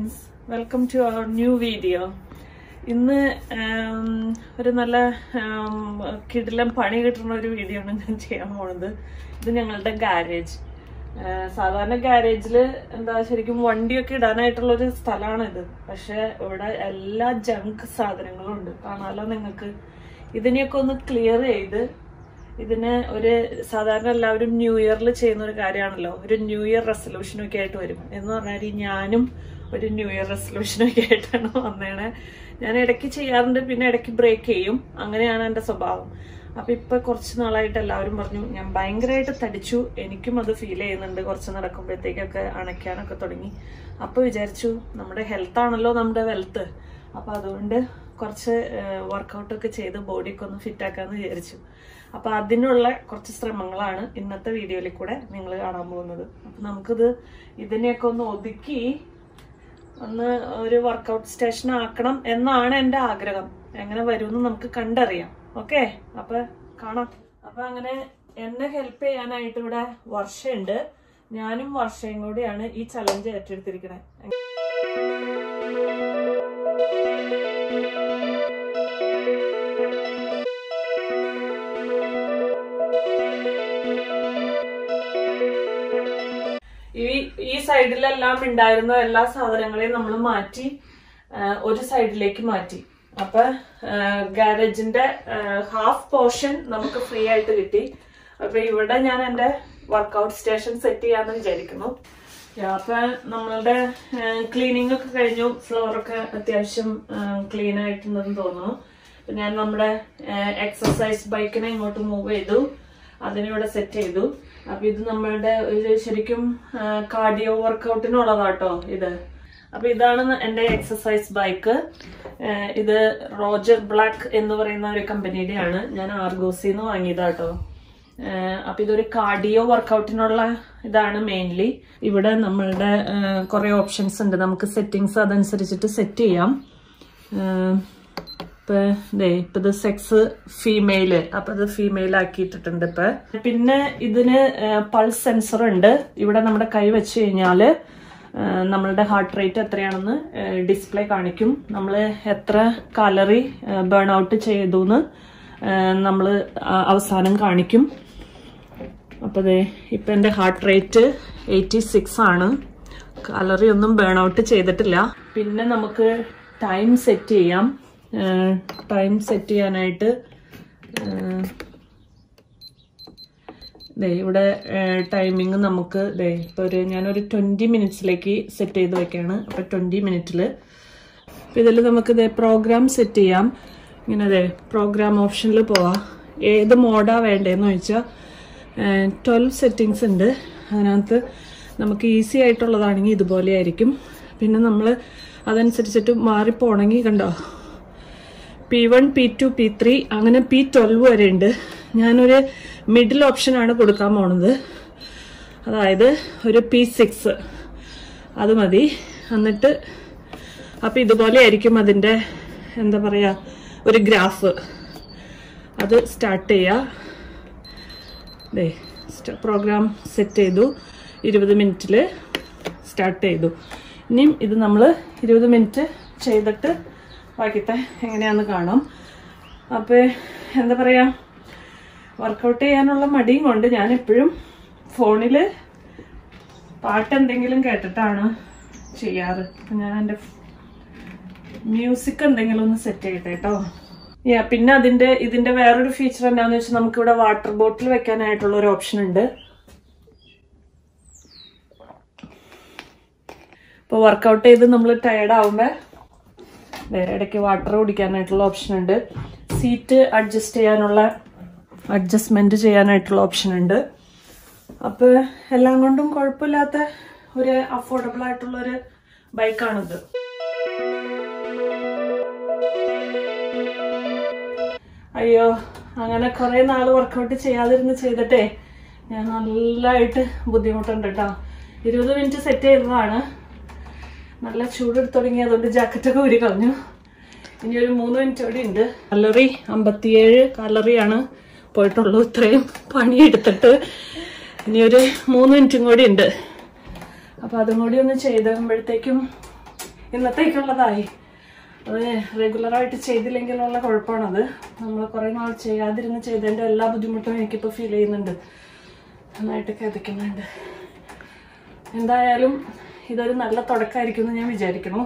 friends welcome to our new video ഇന്ന് ഉം, ഒരു നല്ല ഉം, കിടിലം പണി കിട്ടുന്ന ഒരു വീഡിയോ ആണ് ഞാൻ ചെയ്യാൻ പോണത് ഇത് ഞങ്ങളുടെ ഗാരേജ് സാധാരണ ഗാരേജിൽ എന്താ ശരിക്കും വണ്ടിയൊക്കെ ഇടാനായിട്ടുള്ള ഒരു സ്ഥലമാണ് ഇത് പക്ഷെ ഇവിടെ എല്ലാ ജങ്ക് സാധനങ്ങളും ഉണ്ട് കാണാലോ നിങ്ങൾക്ക് ഇതിനെയൊക്കെ ഒന്ന് ക്ലിയർ ചെയ്ത് ഇതിന് ഒരു സാധാരണ എല്ലാവരും ന്യൂ ഇയറിൽ ചെയ്യുന്ന ഒരു കാര്യമാണല്ലോ ഒരു ന്യൂ ഇയർ റെസൊല്യൂഷനൊക്കെ ആയിട്ട് വരും എന്ന് പറഞ്ഞാൽ ഈ ഞാനും ഒരു ന്യൂ ഇയർ റെസൊല്യൂഷനൊക്കെ ആയിട്ടാണ് വന്നേണെ ഞാൻ ഇടയ്ക്ക് ചെയ്യാറുണ്ട് പിന്നെ ഇടയ്ക്ക് ബ്രേക്ക് ചെയ്യും അങ്ങനെയാണ് എൻ്റെ സ്വഭാവം അപ്പൊ ഇപ്പൊ കുറച്ച് നാളായിട്ട് എല്ലാവരും പറഞ്ഞു ഞാൻ ഭയങ്കരമായിട്ട് തടിച്ചു എനിക്കും അത് ഫീൽ ചെയ്യുന്നുണ്ട് കുറച്ച് നടക്കുമ്പോഴത്തേക്കൊക്കെ അണയ്ക്കാനൊക്കെ തുടങ്ങി അപ്പൊ വിചാരിച്ചു നമ്മുടെ ഹെൽത്ത് ആണല്ലോ നമ്മുടെ വെൽത്ത് അപ്പൊ അതുകൊണ്ട് കുറച്ച് വർക്കൗട്ട് ഒക്കെ ചെയ്ത് ബോഡിയൊക്കെ ഒന്ന് ഫിറ്റ് ആക്കാന്ന് വിചാരിച്ചു അപ്പൊ അതിനുള്ള കുറച്ച് ശ്രമങ്ങളാണ് ഇന്നത്തെ വീഡിയോയിൽ കൂടെ നിങ്ങൾ കാണാൻ പോകുന്നത് അപ്പൊ നമുക്കിത് ഇതിനെയൊക്കെ ഒന്ന് ഒതുക്കി ഒന്ന് ഒരു വർക്കൗട്ട് സ്റ്റേഷൻ ആക്കണം എന്നാണ് എൻ്റെ ആഗ്രഹം എങ്ങനെ വരുമെന്ന് നമുക്ക് കണ്ടറിയാം ഓക്കെ അപ്പൊ കാണാം അപ്പൊ അങ്ങനെ എന്നെ ഹെൽപ്പ് ചെയ്യാനായിട്ട് ഇവിടെ വർഷയുണ്ട് ഞാനും വർഷയും കൂടിയാണ് ഈ ചലഞ്ച് ഏറ്റെടുത്തിരിക്കണേ ഈ ഈ സൈഡിലെല്ലാം ഉണ്ടായിരുന്ന എല്ലാ സാധനങ്ങളെയും നമ്മൾ മാറ്റി ആ, ഒരു സൈഡിലേക്ക് മാറ്റി അപ്പൊ ഗാരേജിന്റെ ഹാഫ് പോർഷൻ നമുക്ക് ഫ്രീ ആയിട്ട് കിട്ടി അപ്പൊ ഇവിടെ ഞാൻ എന്റെ വർക്കൗട്ട് സ്റ്റേഷൻ സെറ്റ് ചെയ്യാന്ന് വിചാരിക്കുന്നു Yeah, അപ്പൊ നമ്മളുടെ ക്ലീനിങ് ഒക്കെ കഴിഞ്ഞു ഫ്ലോർ ഒക്കെ അത്യാവശ്യം ക്ലീൻ ആയിട്ടുണ്ടെന്ന് തോന്നുന്നു അപ്പൊ ഞാൻ നമ്മുടെ എക്സസൈസ് ബൈക്കിനെ ഇങ്ങോട്ട് മൂവ് ചെയ്തു അതിനിവിടെ സെറ്റ് ചെയ്തു അപ്പൊ ഇത് നമ്മളുടെ ഒരു ശരിക്കും കാർഡിയോ വർക്കൗട്ടിനുള്ളതാട്ടോ ഇത് അപ്പൊ ഇതാണ് എന്റെ എക്സസൈസ് ബൈക്ക് ഇത് റോജർ ബ്ലാക്ക് എന്ന് പറയുന്ന ഒരു കമ്പനിയുടെയാണ് ഞാൻ ആർഗോസിന്ന് വാങ്ങിയതാട്ടോ ഏഹ് അപ്പൊ ഇതൊരു കാർഡിയോ വർക്കൗട്ടിനുള്ള ഇതാണ് മെയിൻലി ഇവിടെ നമ്മളുടെ കുറെ ഓപ്ഷൻസ് ഉണ്ട് നമുക്ക് സെറ്റിങ്സ് അതനുസരിച്ചിട്ട് സെറ്റ് ചെയ്യാം ഏഹ് ഇപ്പൊ ദേ ഇപ്പൊ ഇത് സെക്സ് ഫീമെയില് അപ്പൊ ഇത് ഫീമെയിൽ ആക്കിയിട്ടിട്ടുണ്ട് ഇപ്പൊ പിന്നെ ഇതിന് പൾസ് സെൻസർ ഉണ്ട് ഇവിടെ നമ്മുടെ കൈ വെച്ച് കഴിഞ്ഞാല് ഏഹ് നമ്മളുടെ ഹാർട്ട് റേറ്റ് എത്രയാണെന്ന് ഡിസ്പ്ലേ കാണിക്കും നമ്മൾ എത്ര കാലറി ബേൺ ഔട്ട് ചെയ്തു എന്ന് നമ്മൾ അവസാനം കാണിക്കും അപ്പോൾ ദേ ഇപ്പം എൻ്റെ ഹാർട്ട് റേറ്റ് എയ്റ്റി സിക്സ് ആണ് കാലറി ഒന്നും ബേൺ ഔട്ട് ചെയ്തിട്ടില്ല പിന്നെ നമുക്ക് ടൈം സെറ്റ് ചെയ്യാം ടൈം സെറ്റ് ചെയ്യാനായിട്ട് ഏഹ്, ദേ ഇവിടെ ടൈമിങ് നമുക്ക് ദേ ഇപ്പോൾ ഒരു ഞാനൊരു ട്വൻറ്റി മിനിറ്റ്സിലേക്ക് സെറ്റ് ചെയ്ത് വെക്കുകയാണ് അപ്പോൾ ട്വൻറ്റി മിനിറ്റിൽ അപ്പോൾ ഇതിൽ നമുക്ക് ദേ പ്രോഗ്രാം സെറ്റ് ചെയ്യാം ഇങ്ങനെ ദേ പ്രോഗ്രാം ഓപ്ഷനിൽ പോവാം ഏത് മോഡാ വേണ്ടതെന്ന് ചോദിച്ചാൽ ട്വൽവ് സെറ്റിങ്സ് ഉണ്ട് അതിനകത്ത് നമുക്ക് ഈസി ആയിട്ടുള്ളതാണെങ്കിൽ ഇതുപോലെ ആയിരിക്കും പിന്നെ നമ്മൾ അതനുസരിച്ചിട്ട് മാറിപ്പോണെങ്കിൽ കണ്ടോ P one P two P three അങ്ങനെ പി ട്വൽവ് വരെ ഉണ്ട് ഞാനൊരു മിഡിൽ ഓപ്ഷനാണ് കൊടുക്കാൻ പോണത് അതായത് ഒരു പി സിക്സ് അത് മതി എന്നിട്ട് അപ്പം ഇതുപോലെ ആയിരിക്കും അതിൻ്റെ എന്താ പറയുക ഒരു ഗ്രാഫ് അത് സ്റ്റാർട്ട് ചെയ്യുക ദേ പ്രോഗ്രാം സെറ്റ് ചെയ്തു ഇരുപത് മിനിറ്റിൽ സ്റ്റാർട്ട് ചെയ്തു ഇനിയും ഇത് നമ്മൾ ഇരുപത് മിനിറ്റ് ചെയ്തിട്ട് ബാക്കിത്തെ എങ്ങനെയാന്ന് കാണാം അപ്പോൾ എന്താ പറയുക വർക്കൗട്ട് ചെയ്യാനുള്ള മടിയും കൊണ്ട് ഞാൻ എപ്പോഴും ഫോണിൽ പാട്ട് എന്തെങ്കിലും കേട്ടിട്ടാണ് ചെയ്യാറ് അപ്പം ഞാൻ എൻ്റെ മ്യൂസിക് എന്തെങ്കിലും ഒന്ന് സെറ്റ് ചെയ്യട്ടെ കേട്ടോ യാ പിന്നെ അതിന്റെ ഇതിന്റെ വേറൊരു ഫീച്ചർ എന്താന്ന് വെച്ചാൽ നമുക്ക് ഇവിടെ വാട്ടർ ബോട്ടിൽ വെക്കാനായിട്ടുള്ള ഒരു ഓപ്ഷൻ ഉണ്ട് ഇപ്പോൾ വർക്കൗട്ട് ചെയ്ത് നമ്മൾ ടയർഡ് ആവുമ്പോൾ ഇടയ്ക്ക് വാട്ടർ കുടിക്കാനായിട്ടുള്ള ഓപ്ഷൻ ഉണ്ട് സീറ്റ് അഡ്ജസ്റ്റ് ചെയ്യാനുള്ള അഡ്ജസ്റ്റ്മെന്റ് ചെയ്യാനായിട്ടുള്ള ഓപ്ഷൻ ഉണ്ട് അപ്പോൾ എല്ലാം കൊണ്ടും കുഴപ്പമില്ലാത്ത ഒരു അഫോർഡബിൾ ആയിട്ടുള്ള ഒരു ബൈക്കാണിത് അയ്യോ അങ്ങനെ കുറെ നാള് വർക്കൗട്ട് ചെയ്യാതിരുന്ന് ചെയ്തിട്ടേ ഞാൻ നല്ലതായിട്ട് ബുദ്ധിമുട്ടുണ്ട് കേട്ടോ ഇരുപത് മിനിറ്റ് സെറ്റ് ചെയ്തതാണ് നല്ല ചൂടെടുത്ത് തുടങ്ങി അതുകൊണ്ട് ജാക്കറ്റൊക്കെ ഊരി കളഞ്ഞു ഇനി ഒരു മൂന്ന് മിനിറ്റ് കൂടി ഉണ്ട് കലറി അമ്പത്തിയേഴ് കലറിയാണ് പോയിട്ടുള്ളൂ ഇത്രയും പണിയെടുത്തിട്ട് ഇനി ഒരു മൂന്ന് മിനിറ്റും കൂടി ഉണ്ട് അപ്പൊ അതും കൂടി ഒന്ന് ചെയ്ത് കഴിയുമ്പോഴത്തേക്കും ഇന്നത്തേക്കുള്ളതായി അത് റെഗുലറായിട്ട് ചെയ്തില്ലെങ്കിലുള്ള കുഴപ്പമാണത് നമ്മൾ കുറേ നാൾ ചെയ്യാതിരുന്ന് ചെയ്തതിൻ്റെ എല്ലാ ബുദ്ധിമുട്ടും എനിക്കിപ്പോൾ ഫീൽ ചെയ്യുന്നുണ്ട് നന്നായിട്ട് കിതയ്ക്കുന്നുണ്ട് എന്തായാലും ഇതൊരു നല്ല തുടക്കമായിരിക്കും എന്ന് ഞാൻ വിചാരിക്കുന്നു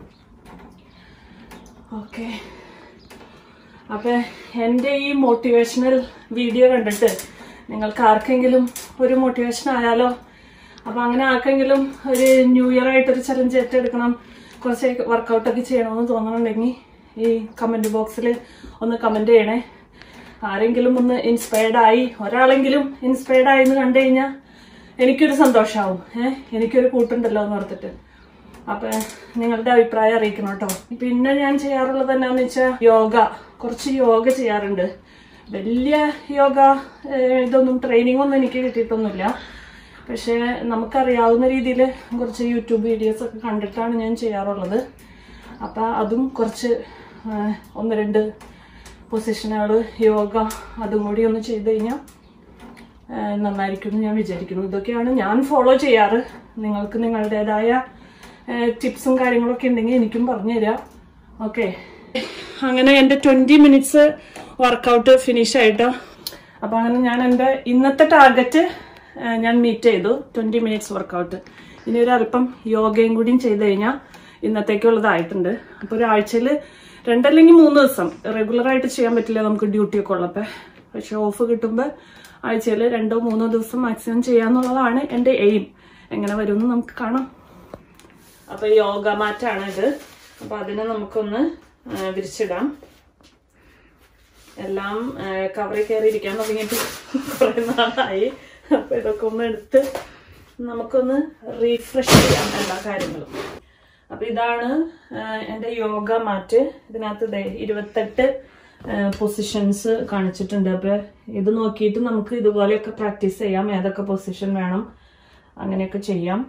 ഓക്കെ അപ്പം എൻ്റെ ഈ മോട്ടിവേഷണൽ വീഡിയോ കണ്ടിട്ട് നിങ്ങൾക്ക് ആർക്കെങ്കിലും ഒരു മോട്ടിവേഷൻ ആയാലോ അപ്പം അങ്ങനെ ആർക്കെങ്കിലും ഒരു ന്യൂ ഇയർ ആയിട്ടൊരു ചലഞ്ച് ഏറ്റെടുക്കണം കുറച്ച് വർക്കൗട്ടൊക്കെ ചെയ്യണമെന്ന് തോന്നണുണ്ടെങ്കിൽ ഈ കമൻറ്റ് ബോക്സിൽ ഒന്ന് കമൻറ്റ് ചെയ്യണേ ആരെങ്കിലും ഒന്ന് ഇൻസ്പയർഡ് ആയി ഒരാളെങ്കിലും ഇൻസ്പയർഡ് ആയി എന്ന് കണ്ടു കഴിഞ്ഞാൽ എനിക്കൊരു സന്തോഷമാവും ഏഹ് എനിക്കൊരു കൂട്ടുണ്ടല്ലോ എന്ന് ഓർത്തിട്ട് അപ്പൊ നിങ്ങളുടെ അഭിപ്രായം അറിയിക്കണം കേട്ടോ പിന്നെ ഞാൻ ചെയ്യാറുള്ളത് എന്നാന്ന് വെച്ചാൽ യോഗ കുറച്ച് യോഗ ചെയ്യാറുണ്ട് വലിയ യോഗ ഏഹ്, ഇതൊന്നും ട്രെയിനിങ് ഒന്നും എനിക്ക് കിട്ടിയിട്ടൊന്നുമില്ല പക്ഷേ നമുക്കറിയാവുന്ന രീതിയിൽ കുറച്ച് യൂട്യൂബ് വീഡിയോസ് ഒക്കെ കണ്ടിട്ടാണ് ഞാൻ ചെയ്യാറുള്ളത് അപ്പം അതും കുറച്ച് ഏഹ്, ഒന്ന് രണ്ട് പൊസിഷനുകൾ യോഗ അതും കൂടി ഒന്ന് ചെയ്ത് കഴിഞ്ഞാൽ ഏഹ് നന്നായിരിക്കും എന്ന് ഞാൻ വിചാരിക്കുന്നു ഇതൊക്കെയാണ് ഞാൻ ഫോളോ ചെയ്യാറ് നിങ്ങൾക്ക് നിങ്ങളുടേതായ ടിപ്സും കാര്യങ്ങളൊക്കെ ഉണ്ടെങ്കിൽ എനിക്കും പറഞ്ഞു തരാം ഓക്കെ അങ്ങനെ എൻ്റെ ട്വൻറ്റി മിനിറ്റ്സ് വർക്കൗട്ട് ഫിനിഷ് ആയിട്ടോ അപ്പോൾ അങ്ങനെ ഞാൻ എൻ്റെ ഇന്നത്തെ ടാർഗറ്റ് ഞാൻ മീറ്റ് ചെയ്തു ട്വൻറ്റി മിനിറ്റ്സ് വർക്കൗട്ട് ഇനി ഒരു അല്പം യോഗയും കൂടിയും ചെയ്ത് കഴിഞ്ഞാൽ ഇന്നത്തേക്കുള്ളതായിട്ടുണ്ട് അപ്പോൾ ഒരാഴ്ചയിൽ രണ്ടല്ലെങ്കിൽ മൂന്ന് ദിവസം റെഗുലറായിട്ട് ചെയ്യാൻ പറ്റില്ല നമുക്ക് ഡ്യൂട്ടി ഒക്കെ ഉള്ളപ്പോൾ പക്ഷെ ഓഫ് കിട്ടുമ്പോൾ ആഴ്ചയിൽ രണ്ടോ മൂന്നോ ദിവസം മാക്സിമം ചെയ്യാന്നുള്ളതാണ് എൻ്റെ എയിം എങ്ങനെ വരുമെന്ന് നമുക്ക് കാണാം അപ്പൊ യോഗ മാറ്റാണ് ഇത് അപ്പൊ അതിനെ നമുക്കൊന്ന് ആ, വിരിച്ചിടാം എല്ലാം കവറിൽ കയറി ഇരിക്കാൻ തുടങ്ങിയിട്ട് കുറെ നാളായി അപ്പൊ ഇതൊക്കെ ഒന്ന് എടുത്ത് നമുക്കൊന്ന് റീഫ്രഷ് ചെയ്യാം എല്ലാ കാര്യങ്ങളും അപ്പൊ ഇതാണ് ആ, എൻ്റെ യോഗ മാറ്റ് ഇതിനകത്ത് ദേ ഇരുപത്തെട്ട് പൊസിഷൻസ് കാണിച്ചിട്ടുണ്ട് അപ്പൊ ഇത് നോക്കിയിട്ട് നമുക്ക് ഇതുപോലെയൊക്കെ പ്രാക്ടീസ് ചെയ്യാം ഏതൊക്കെ പൊസിഷൻ വേണം അങ്ങനെയൊക്കെ ചെയ്യാം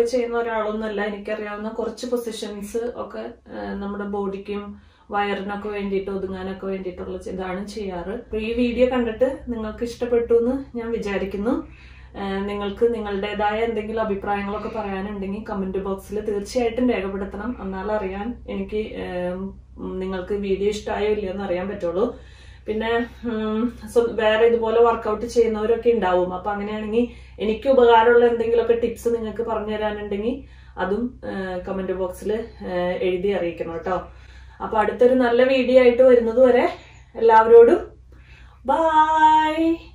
ചെയ്യുന്ന ഒരാളൊന്നുമല്ല എനിക്കറിയാവുന്ന കുറച്ച് പൊസിഷൻസ് ഒക്കെ ആ, നമ്മുടെ ബോഡിക്കും വയറിനൊക്കെ വേണ്ടിയിട്ട് ഒതുങ്ങാനൊക്കെ വേണ്ടിയിട്ടുള്ള ഇതാണ് ചെയ്യാറ് അപ്പൊ ഈ വീഡിയോ കണ്ടിട്ട് നിങ്ങൾക്ക് ഇഷ്ടപ്പെട്ടു എന്ന് ഞാൻ വിചാരിക്കുന്നു ആ, നിങ്ങൾക്ക് നിങ്ങളുടേതായ എന്തെങ്കിലും അഭിപ്രായങ്ങളൊക്കെ പറയാനുണ്ടെങ്കിൽ കമന്റ് ബോക്സിൽ തീർച്ചയായിട്ടും രേഖപ്പെടുത്തണം എന്നാൽ അറിയാൻ എനിക്ക് ഉം, നിങ്ങൾക്ക് വീഡിയോ ഇഷ്ടമായോ ഇല്ലയോ എന്ന് അറിയാൻ പറ്റുള്ളൂ പിന്നെ ഉം, സ്വ- വേറെ ഇതുപോലെ വർക്കൗട്ട് ചെയ്യുന്നവരൊക്കെ ഉണ്ടാവും അപ്പൊ അങ്ങനെയാണെങ്കിൽ എനിക്ക് ഉപകാരമുള്ള എന്തെങ്കിലുമൊക്കെ ടിപ്സ് നിങ്ങൾക്ക് പറഞ്ഞു തരാനുണ്ടെങ്കിൽ അതും കമന്റ് ബോക്സിൽ എഴുതി അറിയിക്കണം കേട്ടോ അപ്പൊ അടുത്തൊരു നല്ല വീഡിയോ ആയിട്ട് വരുന്നത് വരെ എല്ലാവരോടും ബൈ